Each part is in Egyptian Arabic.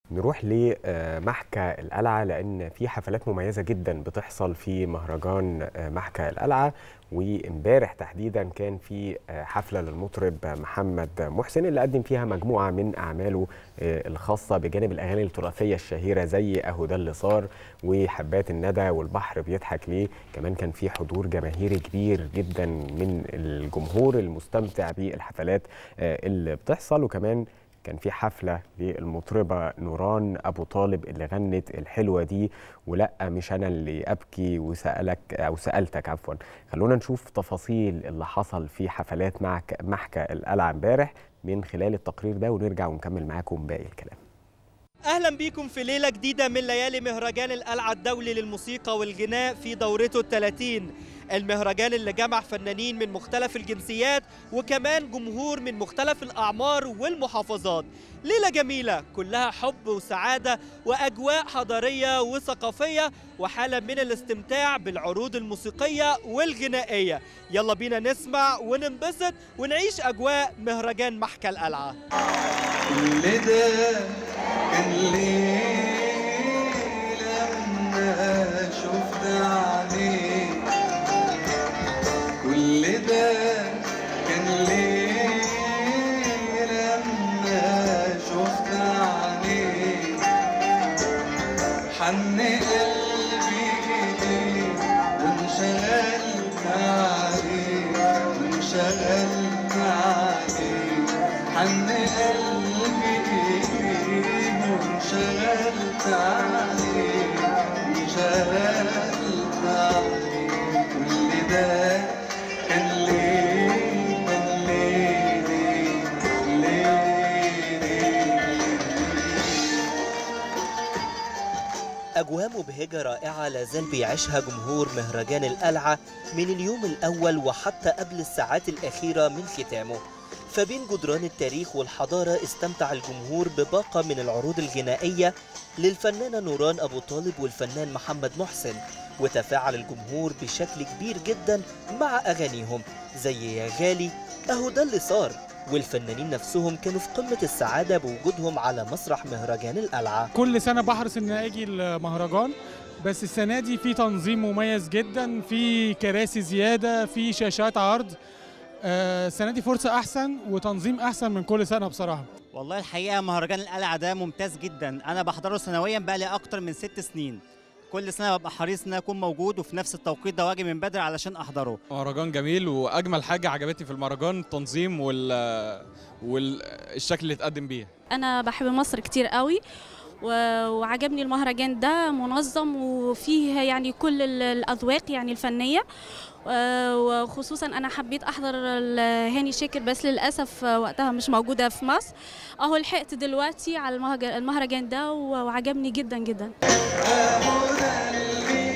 نروح لمحكى القلعة لأن في حفلات مميزة جدا بتحصل في مهرجان محكى القلعة وامبارح تحديدا كان في حفلة للمطرب محمد محسن اللي قدم فيها مجموعة من أعماله الخاصة بجانب الأغاني التراثية الشهيرة زي أهو ده اللي صار وحبات الندى والبحر بيضحك ليه كمان كان في حضور جماهيري كبير جدا من الجمهور المستمتع بالحفلات اللي بتحصل وكمان كان في حفلة للمطربة نوران أبو طالب اللي غنت الحلوة دي ولا مش أنا اللي أبكي وسألك أو سألتك عفوا خلونا نشوف تفاصيل اللي حصل في حفلات معك محكى القلعة امبارح من خلال التقرير ده ونرجع ونكمل معاكم باقي الكلام اهلا بيكم في ليله جديده من ليالي مهرجان القلعه الدولي للموسيقى والغناء في دورته الثلاثين المهرجان اللي جمع فنانين من مختلف الجنسيات وكمان جمهور من مختلف الاعمار والمحافظات ليله جميله كلها حب وسعاده واجواء حضاريه وثقافيه وحاله من الاستمتاع بالعروض الموسيقيه والغنائيه يلا بينا نسمع وننبسط ونعيش اجواء مهرجان محكى القلعه كل ده كان ليه لما شفت عليك كل ده كان ليه لما شفت عليك حن قلبي إليك وانشغلت عليك وانشغلت عليك حن قلبي إليك وانشغلت عليك وانشغلت عليك كل ده كان ليه كان ليه ليه ليه ليه أجواء مبهجة رائعة لازال بيعيشها جمهور مهرجان القلعة من اليوم الأول وحتى قبل الساعات الأخيرة من ختامه فبين جدران التاريخ والحضارة استمتع الجمهور بباقة من العروض الغنائية للفنانة نوران أبو طالب والفنان محمد محسن وتفاعل الجمهور بشكل كبير جدا مع أغانيهم زي يا غالي أهو ده اللي صار والفنانين نفسهم كانوا في قمة السعادة بوجودهم على مسرح مهرجان القلعة كل سنه بحرص ان اجي المهرجان بس السنه دي في تنظيم مميز جدا في كراسي زياده في شاشات عرض آه، السنه دي فرصه احسن وتنظيم احسن من كل سنه بصراحه والله الحقيقه مهرجان القلعه ده ممتاز جدا انا بحضره سنويا بقى لي اكتر من ست سنين كل سنه ببقى حريص ان أنا اكون موجود وفي نفس التوقيت ده واجي من بدري علشان احضره مهرجان جميل واجمل حاجه عجبتني في المهرجان التنظيم وال والشكل اللي اتقدم بيه انا بحب مصر كتير قوي و- وعجبني المهرجان ده منظم وفيه يعني كل ال- الاذواق يعني الفنيه آه، وخصوصا انا حبيت احضر ال- هاني شاكر بس للاسف آه، وقتها مش موجوده في مصر اهو لحقت دلوقتي على المهرج- المهرجان ده و- وعجبني جدا جدا أهو ده اللي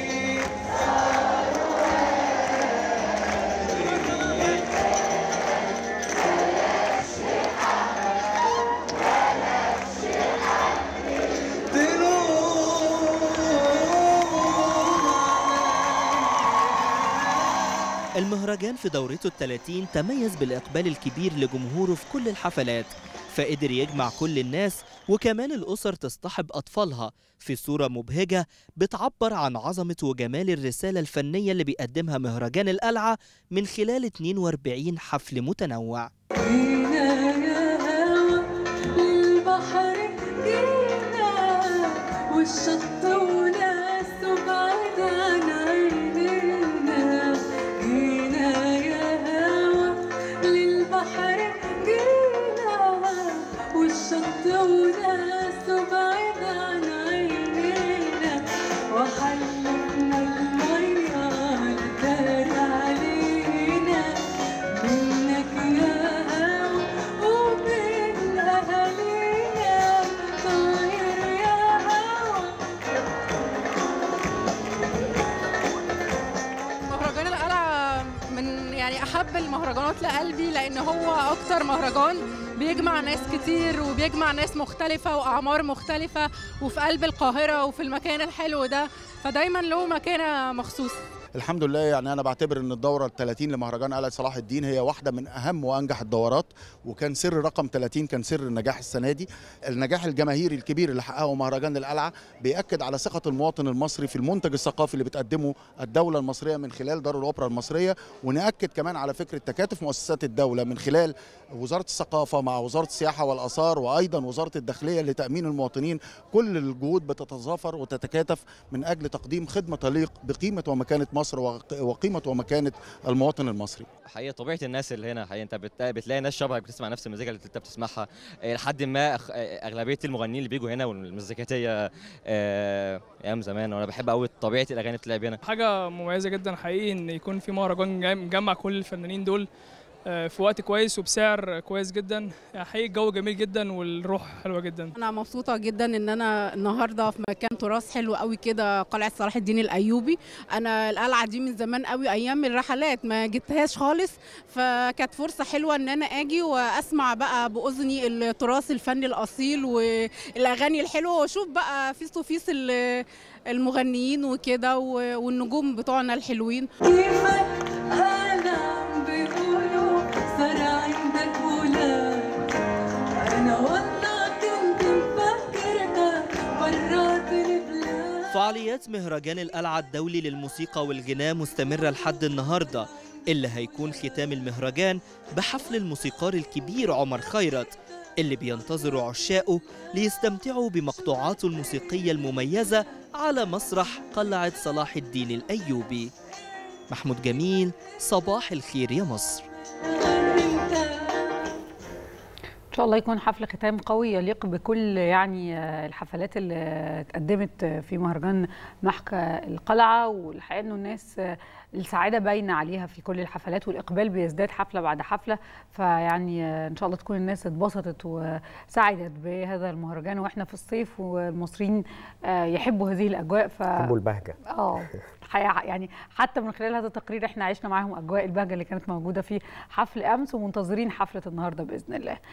المهرجان في دورته الثلاثين تميز بالإقبال الكبير لجمهوره في كل الحفلات فقدر يجمع كل الناس وكمان الأسر تصطحب أطفالها في صورة مبهجة بتعبر عن عظمة وجمال الرسالة الفنية اللي بيقدمها مهرجان القلعة من خلال 42 حفل متنوع جينا يا هوا للبحر جينا والشط وناس بعيد عن عينينا جينا يا هوا للبحر جينا والشط وناس بعيد عن عينينا وحلفنا المية الدار علينا منك يا هوا ومن أهالينا طاير يا هوا مهرجان القلعة من يعني أحب المهرجانات لقلبي لأن هو أكتر مهرجان بيجمع ناس كتير وبيجمع ناس مختلفة وأعمار مختلفة وفي قلب القاهرة وفي المكان الحلو ده فدايما له مكانة مخصوصة الحمد لله يعني انا بعتبر ان الدوره ال 30 لمهرجان قلعه صلاح الدين هي واحده من اهم وانجح الدورات وكان سر رقم 30 كان سر النجاح السنه دي النجاح الجماهيري الكبير اللي حققه مهرجان القلعه بياكد على ثقه المواطن المصري في المنتج الثقافي اللي بتقدمه الدوله المصريه من خلال دار الاوبرا المصريه وناكد كمان على فكره تكاتف مؤسسات الدوله من خلال وزاره الثقافه مع وزاره السياحه والاثار وايضا وزاره الداخليه لتامين المواطنين كل الجهود بتتظافر وتتكاتف من اجل تقديم خدمه تليق بقيمه ومكانه مصر وق- وقيمه ومكانه المواطن المصري حقيقة طبيعة الناس اللي هنا حقيقة انت بت- بتلاقي ناس شبهك بتسمع نفس المزيكا اللي انت بتسمعها آه، لحد ما أخ- آه، اغلبية المغنيين اللي بيجوا هنا والمزيكاتية آه، ايام زمان وانا بحب قوي طبيعة الاغاني اللي بتلعب هنا حاجة مميزة جدا حقيقي ان يكون في مهرجان جاي- مجمع كل الفنانين دول آه، في وقت كويس وبسعر كويس جدا يعني حقيقي الجو جميل جدا والروح حلوة جدا انا مبسوطه جدا ان انا النهارده في مكان تراث حلو قوي كده قلعه صلاح الدين الايوبي انا القلعه دي من زمان قوي ايام الرحلات ما جبتهاش خالص فكانت فرصه حلوه ان انا اجي واسمع بقى باذني التراث الفني الاصيل والاغاني الحلوه واشوف بقى فيس تو فيس ال- المغنيين وكده و- والنجوم بتوعنا الحلوين كيفك أنا بيقولوا صار عندك ولاد أنا والله كنت مفكرتك برات البلاد فعاليات مهرجان القلعة الدولي للموسيقى والغناء مستمرة لحد النهاردة اللي هيكون ختام المهرجان بحفل الموسيقار الكبير عمر خيرت اللي بينتظروا عشاقه ليستمتعوا بمقطوعاته الموسيقية المميزة على مسرح قلعة صلاح الدين الأيوبي محمود جميل صباح الخير يا مصر ان شاء الله يكون حفل ختام قوي يليق بكل يعني آه، الحفلات اللي اتقدمت في مهرجان محكى القلعه والحقيقه انه الناس آه، السعاده باينه عليها في كل الحفلات والاقبال بيزداد حفله بعد حفله فيعني آه، ان شاء الله تكون الناس اتبسطت وسعدت بهذا المهرجان واحنا في الصيف والمصريين آه، يحبوا هذه الاجواء ف حبوا البهجه اه الحقيقه يعني حتى من خلال هذا التقرير احنا عشنا معاهم اجواء البهجه اللي كانت موجوده في حفل امس ومنتظرين حفله النهارده باذن الله